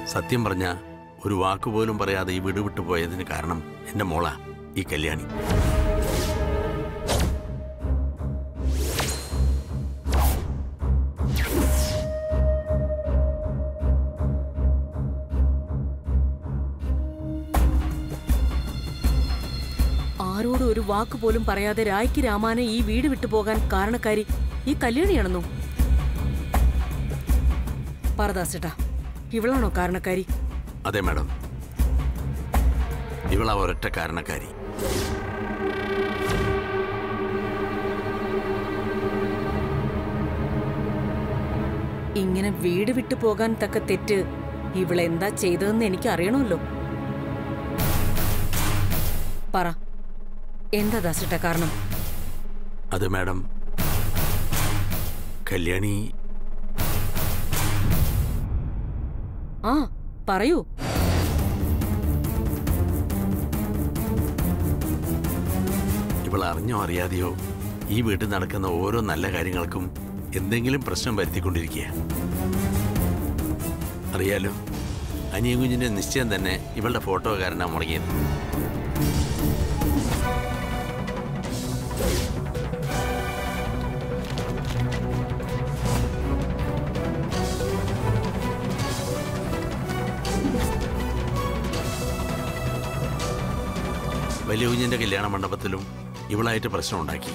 സത്യം പറഞ്ഞ ഒരു വാക്കുപോലും പറയാതെ ഈ വീട് വിട്ടു പോയതിന് കാരണം എന്റെ മോളാ ഈ കല്യാണി ആരോടും ഒരു വാക്ക് പോലും പറയാതെ രായ്ക്ക് രാമാനെ ഈ വീട് വിട്ടു പോകാൻ കാരണക്കാരി ഈ കല്യാണിയാണെന്നോ പറദാസേട്ടാ ഇവളാണോ കാരണക്കാരി അതെ മാഡം ഇവളാ ഒരൊറ്റ കാരണക്കാരി ഇങ്ങനെ വീട് വിട്ടു പോകാൻ തക്ക തെറ്റ് ഇവളെന്താ ചെയ്തതെന്ന് എനിക്ക് അറിയണമല്ലോ പറ എന്താ ദാസേട്ടാ കാരണം അത് മാഡം കല്യാണി ആ പറയൂ ഇവൾ അറിഞ്ഞോ അറിയാതെയോ ഈ വീട്ടിൽ നടക്കുന്ന ഓരോ നല്ല കാര്യങ്ങൾക്കും എന്തെങ്കിലും പ്രശ്നം വരുത്തിക്കൊണ്ടിരിക്കുക അറിയാലോ അനിയൻ കുഞ്ഞിന്റെ നിശ്ചയം തന്നെ ഇവളുടെ ഫോട്ടോ കാരണം മുടങ്ങിയത് വലിയ കുഞ്ഞിന്റെ കല്യാണ മണ്ഡപത്തിലും ഇവളായിട്ട് പ്രശ്നം ഉണ്ടാക്കി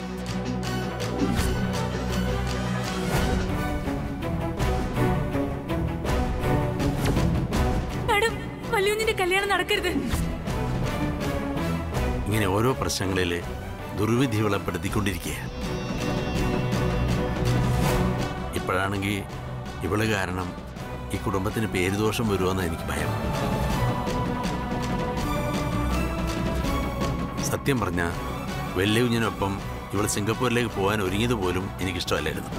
മാഡം വല്യുഞ്ഞിന്റെ കല്യാണം നടക്കരുത് ഇങ്ങനെ ഓരോ പ്രശ്നങ്ങളിൽ ദുർവിധി വിളപ്പെടുത്തിക്കൊണ്ടിരിക്കുക ഇപ്പോഴാണെങ്കിൽ ഇവള് കാരണം ഈ കുടുംബത്തിന് പേരുദോഷം വരുമെന്ന് എനിക്ക് ഭയം സത്യം പറഞ്ഞ വെല്ലുവിഞ്ഞിനൊപ്പം ഇവൾ സിംഗപ്പൂരിലേക്ക് പോകാൻ ഒരുങ്ങിയത് പോലും എനിക്കിഷ്ടമല്ലായിരുന്നു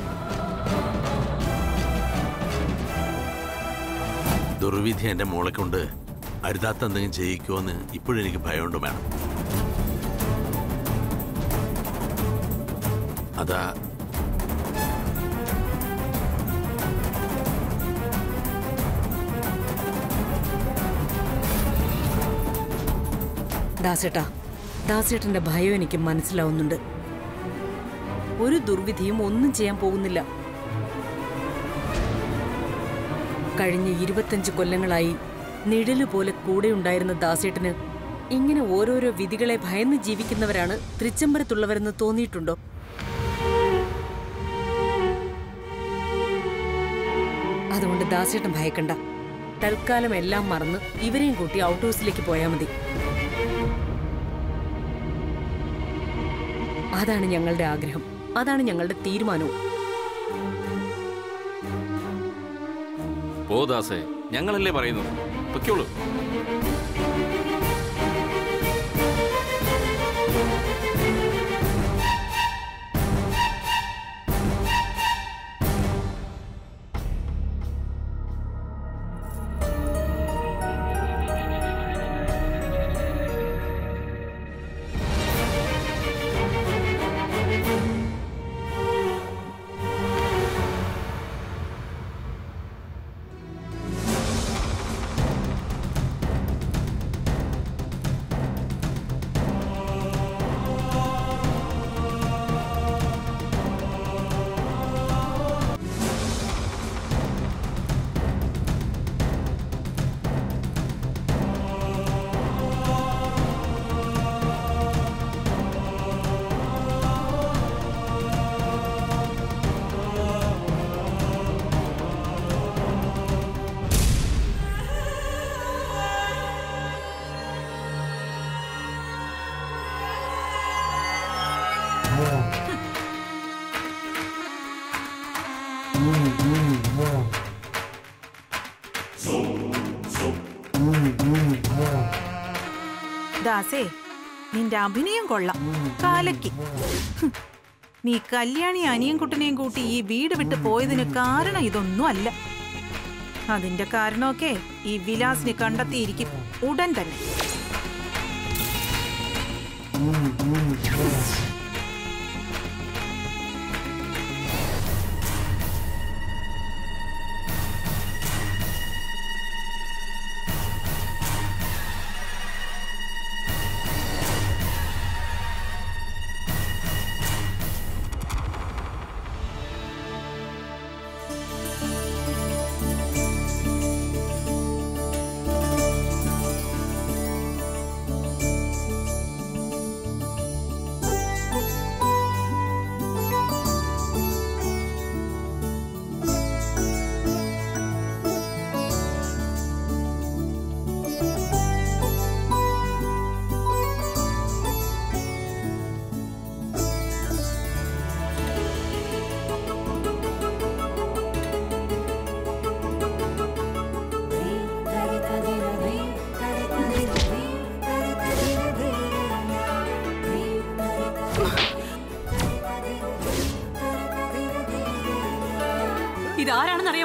ദുർവിധി എൻ്റെ മോളെ കൊണ്ട് അരുതാത്ത എന്തെങ്കിലും ചെയ്യിക്കുമെന്ന് ഇപ്പോഴും എനിക്ക് ഭയമുണ്ട് വേണം അതാ ദാസേട്ടാ ദാസേട്ടന്റെ ഭയം എനിക്ക് മനസ്സിലാവുന്നുണ്ട് ഒരു ദുർവിധിയും ഒന്നും ചെയ്യാൻ പോകുന്നില്ല കഴിഞ്ഞ ഇരുപത്തഞ്ച് കൊല്ലങ്ങളായി നിഴല് പോലെ കൂടെയുണ്ടായിരുന്ന ദാസേട്ടന് ഇങ്ങനെ ഓരോരോ വിധികളെ ഭയന്ന് ജീവിക്കുന്നവരാണ് തൃച്ചംബരത്തുള്ളവരെന്ന് തോന്നിയിട്ടുണ്ടോ അതുകൊണ്ട് ദാസേട്ടൻ ഭയക്കണ്ട തൽക്കാലം എല്ലാം മറന്ന് ഇവരെയും കൂട്ടി ഔട്ട് ഹൗസിലേക്ക് പോയാൽ മതി അതാണ് ഞങ്ങളുടെ ആഗ്രഹം അതാണ് ഞങ്ങളുടെ തീരുമാനവും പോ ദാസേ ഞങ്ങളല്ലേ പറയുന്നു പൊയ്ക്കോളൂ ദാസേ നിന്റെ അഭിനയം കൊള്ളാം കാലയ്ക്ക് ഹും. നീ കല്യാണി അനിയൻകുട്ടനെയും കൂട്ടി ഈ വീട് വിട്ട് പോയതിന് കാരണം ഇതൊന്നും അല്ല അതിന്റെ കാരണമൊക്കെ ഈ വിലാസിന് കണ്ടെത്തിയിരിക്കും ഉടൻ തന്നെ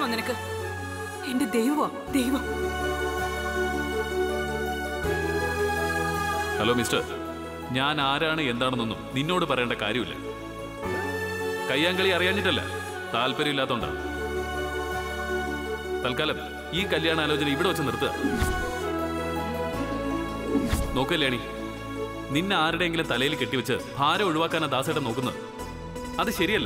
അറിയണോ നിനക്ക് എന്റെ ദൈവമാ ദൈവം ഹലോ മിസ്റ്റർ ഞാൻ ആരാണ് എന്താണെന്നൊന്നും നിന്നോട് പറയേണ്ട കാര്യമില്ല കയ്യാങ്കളി അറിയാഞ്ഞിട്ടല്ല താല്പര്യമില്ലാത്തോണ്ടാണ് തൽക്കാലം ഈ കല്യാണാലോചന ഇവിടെ വെച്ച് നിർത്തുക നോക്കല്ലേണി നിന്നെ ആരുടെയെങ്കിലും തലയിൽ കെട്ടിവെച്ച് ഭാരം ഒഴിവാക്കാനാ ദാസേട്ടൻ നോക്കുന്നത് അത് ശരിയല്ല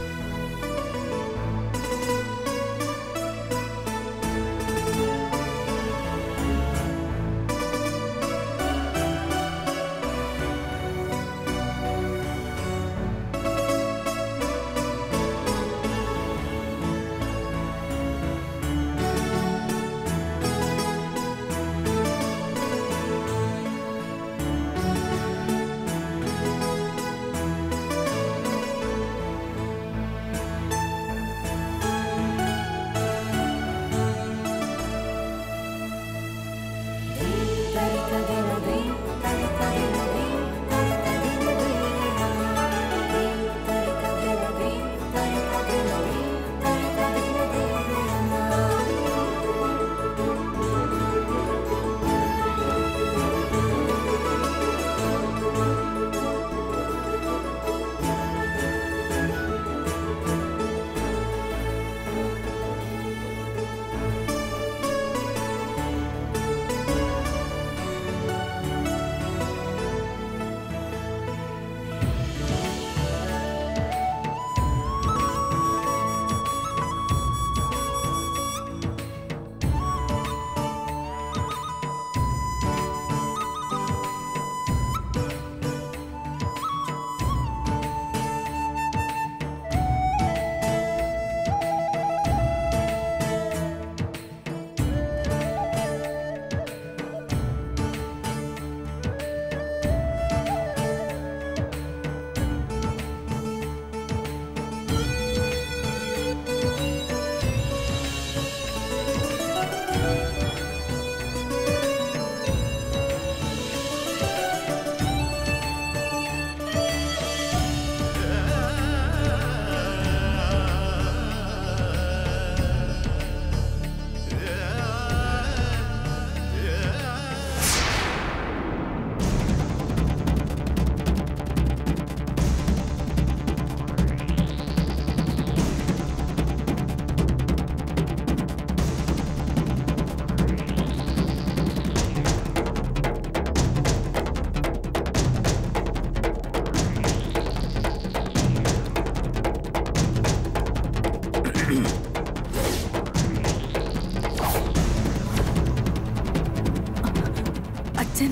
അച്ഛൻ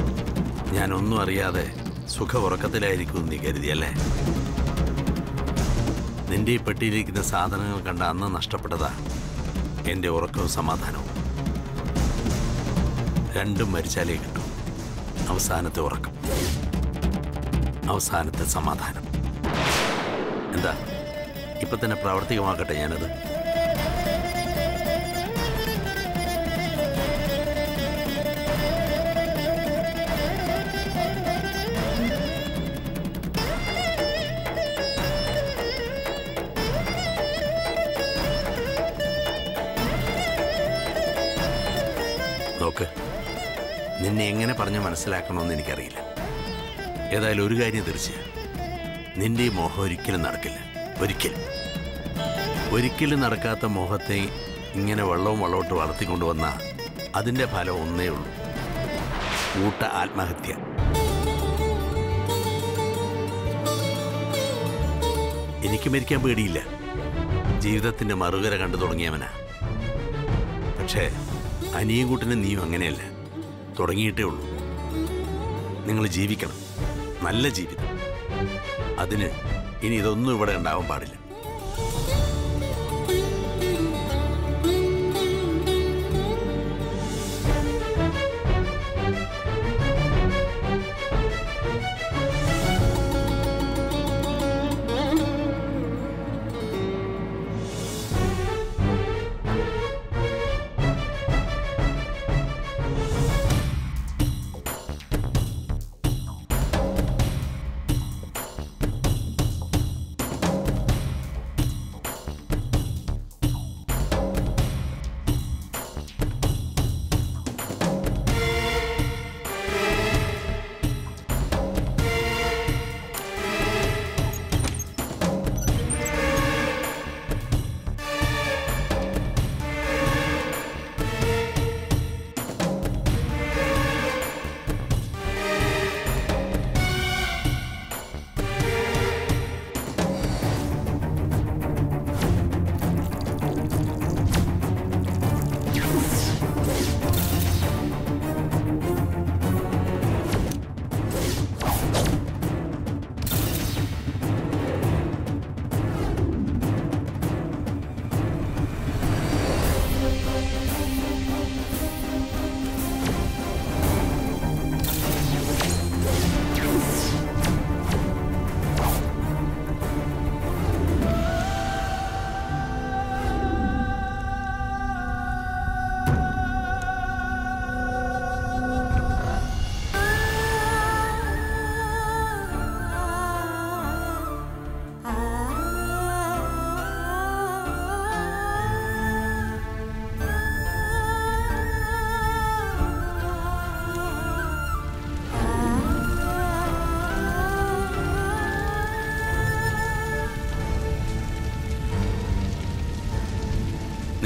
ഞാനൊന്നും അറിയാതെ സുഖ ഉറക്കത്തിലായിരിക്കും നീ കരുതിയല്ലേ നിന്റെ ഈ പെട്ടിയിലിരിക്കുന്ന സാധനങ്ങൾ കണ്ട അന്ന് നഷ്ടപ്പെട്ടതാ എൻ്റെ ഉറക്കവും സമാധാനവും രണ്ടും മരിച്ചാലേ കിട്ടും അവസാനത്തെ ഉറക്കം അവസാനത്തെ സമാധാനം എന്താ ഇപ്പൊ തന്നെ പ്രാവർത്തികമാക്കട്ടെ ഞാനത് നോക്ക് നിന്നെ എങ്ങനെ പറഞ്ഞ് മനസ്സിലാക്കണമെന്ന് എനിക്കറിയില്ല ഏതായാലും ഒരു കാര്യം തീർച്ച നിന്റെ ഈ മോഹം ഒരിക്കലും നടക്കില്ല ഒരിക്കലും ഒരിക്കലും നടക്കാത്ത മോഹത്തെ ഇങ്ങനെ വെള്ളവും വെള്ളമിട്ട് വളർത്തിക്കൊണ്ടുവന്ന അതിൻ്റെ ഫലം ഒന്നേ ഉള്ളൂ കൂട്ട ആത്മഹത്യ എനിക്ക് മരിക്കാൻ പേടിയില്ല ജീവിതത്തിന്റെ മറുകര കണ്ടു തുടങ്ങിയവനാ പക്ഷേ അനിയൻകൂട്ടിന് നീയും അങ്ങനെയല്ല തുടങ്ങിയിട്ടേ ഉള്ളൂ നിങ്ങൾ ജീവിക്കണം നല്ല ജീവിതം അതിന് ഇനി ഇതൊന്നും ഇവിടെ ഉണ്ടാവാൻ പാടില്ല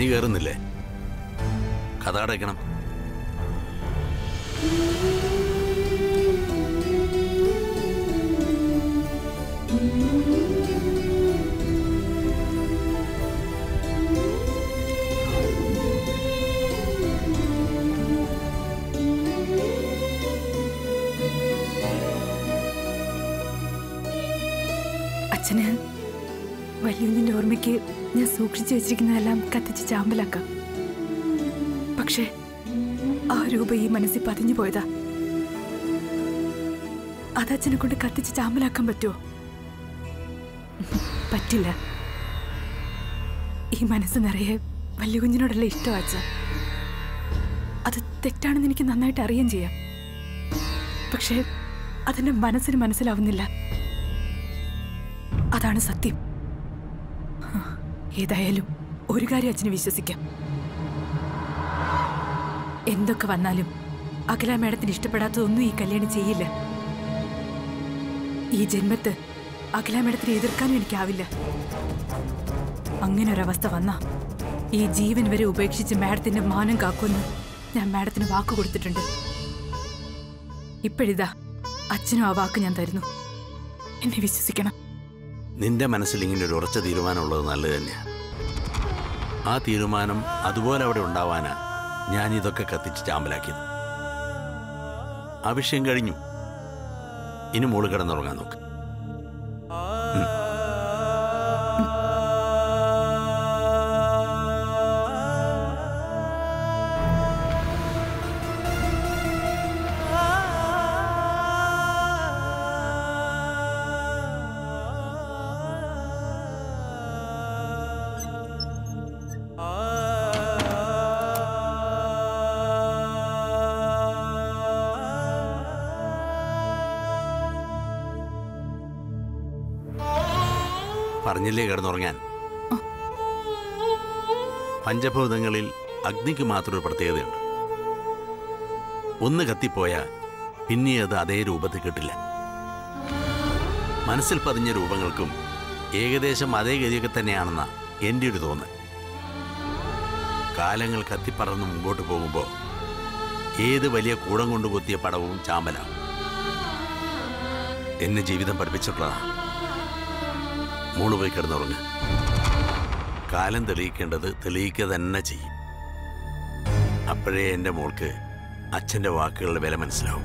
നീ കയറുന്നില്ലേ കഥ അടയ്ക്കണം അച്ഛന് വലിയതിന്റെ ഓർമ്മയ്ക്ക് ഞാൻ സൂക്ഷിച്ചു വെച്ചിരിക്കുന്നതെല്ലാം കത്തിച്ച് ചാമ്പലാക്കാം പക്ഷേ ആ രൂപ ഈ മനസ്സിൽ പതിഞ്ഞു പോയതാ അത് അച്ഛനെ കൊണ്ട് കത്തിച്ച് ചാമ്പലാക്കാൻ പറ്റുമോ പറ്റില്ല ഈ മനസ്സ് നിറയെ വലിയ കുഞ്ഞിനോടുള്ള ഇഷ്ടം അച്ഛ അത് തെറ്റാണെന്ന് എനിക്ക് നന്നായിട്ട് അറിയാൻ ചെയ്യാം പക്ഷേ അതെന്റെ മനസ്സിന് മനസ്സിലാവുന്നില്ല അതാണ് സത്യം ഹാ, ഏതായാലും ഒരു കാര്യം അച്ഛന് വിശ്വസിക്കാം എന്തൊക്കെ വന്നാലും അഖില മേഡത്തിന് ഇഷ്ടപ്പെടാത്തതൊന്നും ഈ കല്യാണം ചെയ്യില്ല ഈ ജന്മത്ത് അഖില മേഡത്തിനെ എതിർക്കാനും എനിക്കാവില്ല അങ്ങനെ ഒരവസ്ഥ വന്നാ ഈ ജീവൻ വരെ ഉപേക്ഷിച്ച് മാഡത്തിന്റെ മാനം കാക്കുമെന്ന് ഞാൻ മാഡത്തിന് വാക്ക് കൊടുത്തിട്ടുണ്ട് ഇപ്പോഴിതാ അച്ഛനും ആ വാക്ക് ഞാൻ തരുന്നു എന്നെ വിശ്വസിക്കണം നിന്റെ മനസ്സിൽ ഇങ്ങനെ ഒരു ഉറച്ച തീരുമാനമുള്ളത് നല്ലത് തന്നെയാണ് ആ തീരുമാനം അതുപോലെ അവിടെ ഉണ്ടാവാനാ ഞാൻ ഇതൊക്കെ കത്തിച്ച് ചാമ്പലാക്കിയത് ആ വിഷയം കഴിഞ്ഞു ഇനി മോള് കിടന്നുറങ്ങാൻ നോക്ക് പറഞ്ഞില്ലേ കിടന്നുറങ്ങാൻ പഞ്ചഭൂതങ്ങളിൽ അഗ്നിക്ക് മാത്രം ഒരു പ്രത്യേകതയുണ്ട് ഒന്ന് കത്തിപ്പോയാൽ പിന്നെ അത് അതേ രൂപത്തിൽ കിട്ടില്ല മനസ്സിൽ പതിഞ്ഞ രൂപങ്ങൾക്കും ഏകദേശം അതേ ഗതിയൊക്കെ തന്നെയാണെന്ന എൻ്റെ ഒരു തോന്നൽ കാലങ്ങൾ കത്തിപ്പറന്ന് മുമ്പോട്ട് പോകുമ്പോൾ ഏത് വലിയ കൂടം കൊണ്ട് കുത്തിയ പടവും ചാമ്പലാവും എന്നെ ജീവിതം പഠിപ്പിച്ചിട്ടുള്ളതാണ് മോള് പോയി കിടന്നുറങ്ങ് കാലം തെളിയിക്കേണ്ടത് തെളിയിക്കുക തന്നെ ചെയ്യും അപ്പോഴേ എൻ്റെ മോൾക്ക് അച്ഛൻ്റെ വാക്കുകളുടെ വില മനസ്സിലാവും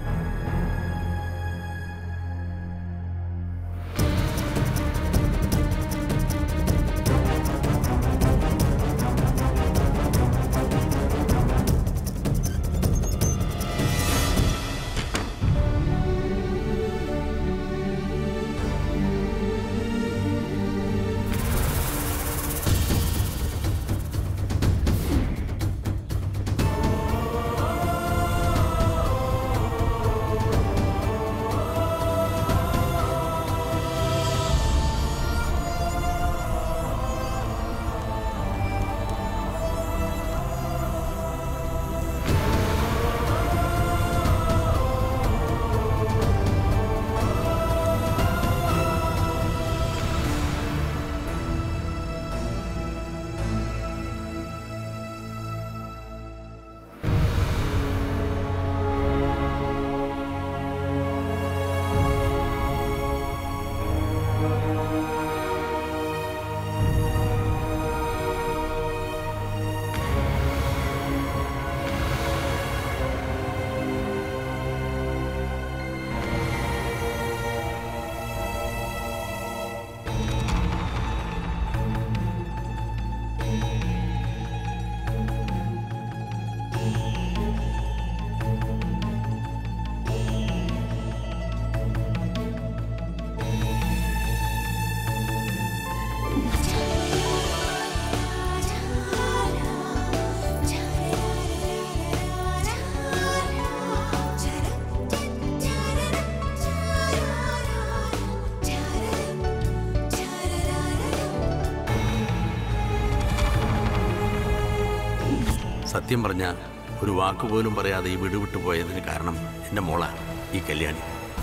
സത്യം പറഞ്ഞ ഒരു വാക്കുപോലും പറയാതെ ഈ വീട് വിട്ടു പോയതിന് കാരണം എൻ്റെ മോളാ ഈ കല്യാണി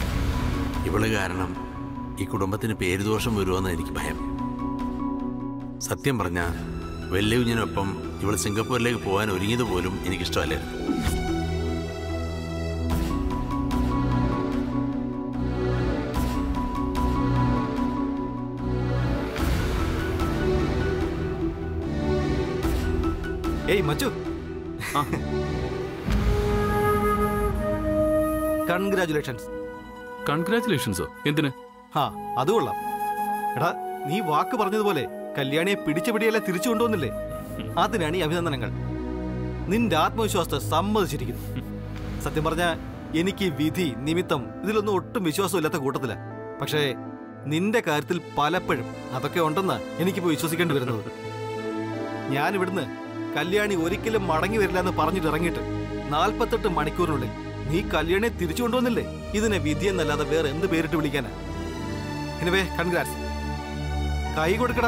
ഇവള് കാരണം ഈ കുടുംബത്തിന് പേരുദോഷം വരുമെന്ന് എനിക്ക് ഭയം സത്യം പറഞ്ഞ വെല്ലുവിഞ്ഞിനൊപ്പം ഇവൾ സിംഗപ്പൂരിലേക്ക് പോകാൻ ഒരുങ്ങിയത് പോലും എനിക്കിഷ്ടമല്ലായിരുന്നു ഏയ് മച്ചു കൺഗ്രാചുലേഷൻസ് കൺഗ്രാറ്റുലേഷൻസോ എന്തിന് ഹാ അത് കൊള്ളാം എടാ നീ വാക്ക് പറഞ്ഞതുപോലെ കല്യാണിയെ പിടിച്ച പിടിയല്ല തിരിച്ചു കൊണ്ടുവന്നില്ലേ അതിനാണ് ഈ അഭിനന്ദനങ്ങൾ നിന്റെ ആത്മവിശ്വാസത്തെ സമ്മതിച്ചിരിക്കുന്നു സത്യം പറഞ്ഞ എനിക്ക് ഈ വിധി നിമിത്തം ഇതിലൊന്നും ഒട്ടും വിശ്വാസമില്ലാത്ത കൂട്ടത്തില പക്ഷേ നിന്റെ കാര്യത്തിൽ പലപ്പോഴും അതൊക്കെ ഉണ്ടെന്ന് എനിക്കിപ്പോ വിശ്വസിക്കേണ്ടി വരുന്നത് ഞാൻ ഇവിടുന്ന് കല്യാണി ഒരിക്കലും മടങ്ങി വരില്ല എന്ന് പറഞ്ഞിട്ട് ഇറങ്ങിയിട്ട് നാൽപ്പത്തെട്ട് മണിക്കൂറിനുള്ളിൽ നീ കല്യാണിയെ തിരിച്ചു കൊണ്ടുവന്നില്ലേ ഇതിനെ വിധി എന്നല്ലാതെ വേറെ എന്ത് പേരിട്ട് വിളിക്കാനാ എനിവേ കൺഗ്രാറ്റ്സ് കൈ കൊടുക്കടാ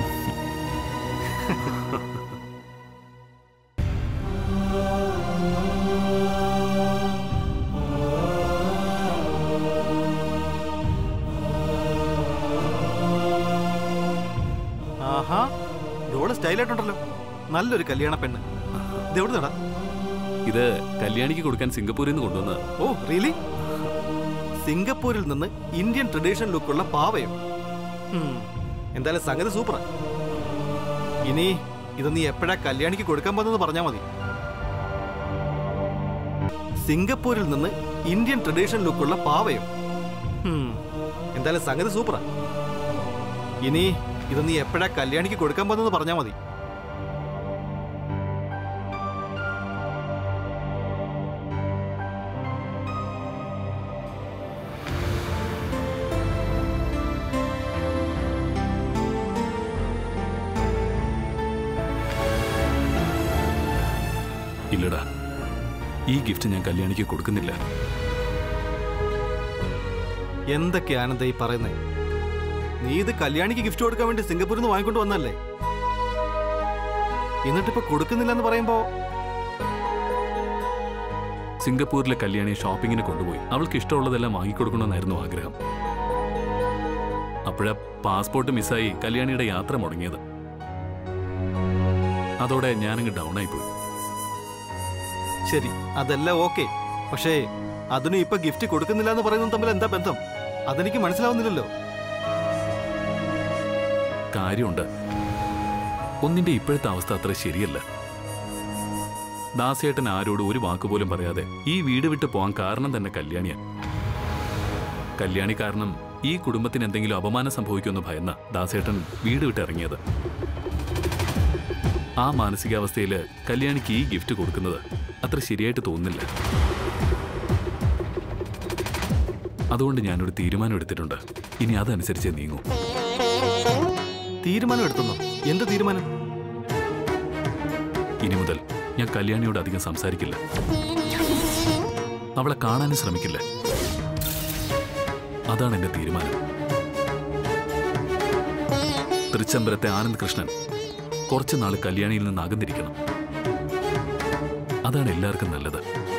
ആഹാ ഇതോടെ സ്റ്റൈലായിട്ടുണ്ടല്ലോ നല്ലൊരു കല്യാണ പെണ്ണ് ഇത് എവിടെ നടാ ഇത് കല്യാണിക്ക് കൊടുക്കാൻ സിംഗപ്പൂരിൽ നിന്ന് കൊണ്ടുവന്നത് ഓ റിയലി സിംഗപ്പൂരിൽ നിന്ന് ഇന്ത്യൻ ട്രഡീഷണൽ ലുക്കുള്ള പാവയോ ഉം, എന്തായാലും സംഗതി സൂപ്പറാ ഇനി ഇത് നീ എപ്പോഴാ കല്യാണിക്ക് കൊടുക്കാൻ പോകുന്നത് പറഞ്ഞാൽ മതി സിംഗപ്പൂരിൽ നിന്ന് ഇന്ത്യൻ ട്രഡീഷണൽ ലുക്കുള്ള പാവയോ ഉം, എന്തായാലും സംഗതി സൂപ്പറാ ഇനി ഇത് നീ എപ്പോഴാ കല്യാണിക്ക് കൊടുക്കാൻ പോകുന്നത് പറഞ്ഞാൽ മതി ഇല്ലടാ ഈ ഗിഫ്റ്റ് ഞാൻ കല്യാണിക്ക് കൊടുക്കുന്നില്ല എന്തൊക്കെ ആനന്ദ ഈ പറയുന്നേ നീ ഇത് കല്യാണിക്ക് ഗിഫ്റ്റ് കൊടുക്കാൻ വേണ്ടി സിംഗപ്പൂരിൽ നിന്ന് വാങ്ങിക്കൊണ്ട് വന്നല്ലേ എന്നിട്ടിപ്പോ കൊടുക്കുന്നില്ലെന്ന് പറയുമ്പോ സിംഗപ്പൂരിലെ കല്യാണിയെ ഷോപ്പിങ്ങിന് കൊണ്ടുപോയി അവൾക്ക് ഇഷ്ടമുള്ളതെല്ലാം വാങ്ങിക്കൊടുക്കണമെന്നായിരുന്നു ആഗ്രഹം അപ്പോഴാ പാസ്പോർട്ട് മിസ്സായി കല്യാണിയുടെ യാത്ര മുടങ്ങിയത് അതോടെ ഞാനങ്ങ് ഡൗൺ ആയിപ്പോയി ശരി അതെല്ലാം ഓക്കെ പക്ഷേ അതിന് ഇപ്പൊ ഗിഫ്റ്റ് കൊടുക്കുന്നില്ല എന്ന് പറയുന്നത് തമ്മിൽ എന്താ ബന്ധം അതെനിക്ക് മനസ്സിലാവുന്നില്ലല്ലോ കാര്യമുണ്ട് ഒന്നിന്റെ ഇപ്പോഴത്തെ അവസ്ഥ അത്ര ശരിയല്ല ദാസേട്ടൻ ആരോട് ഒരു വാക്കുപോലും പറയാതെ ഈ വീട് വിട്ട് പോകാൻ കാരണം തന്നെ കല്യാണിയാ കല്യാണി കാരണം ഈ കുടുംബത്തിന് എന്തെങ്കിലും അപമാനം സംഭവിക്കുമെന്ന് ഭയന്ന ദാസേട്ടൻ വീട് വിട്ട് ഇറങ്ങിയത് ആ മാനസികാവസ്ഥയിൽ കല്യാണിക്ക് ഈ ഗിഫ്റ്റ് കൊടുക്കുന്നത് അത്ര ശരിയായിട്ട് തോന്നുന്നില്ല അതുകൊണ്ട് ഞാനൊരു തീരുമാനം എടുത്തിട്ടുണ്ട് ഇനി അതനുസരിച്ച് നീങ്ങൂ തീരുമാനം എടുത്തുന്നോ എന്ത് തീരുമാനം ഇനി മുതൽ ഞാൻ കല്യാണിയോട് അധികം സംസാരിക്കില്ല അവളെ കാണാനും ശ്രമിക്കില്ല അതാണ് എന്റെ തീരുമാനം തൃച്ചംബരത്തെ ആനന്ദ് കൃഷ്ണൻ കുറച്ചു നാൾ കല്യാണിയിൽ നിന്ന് അകന്നിരിക്കണം അതാണ് എല്ലാവർക്കും നല്ലത്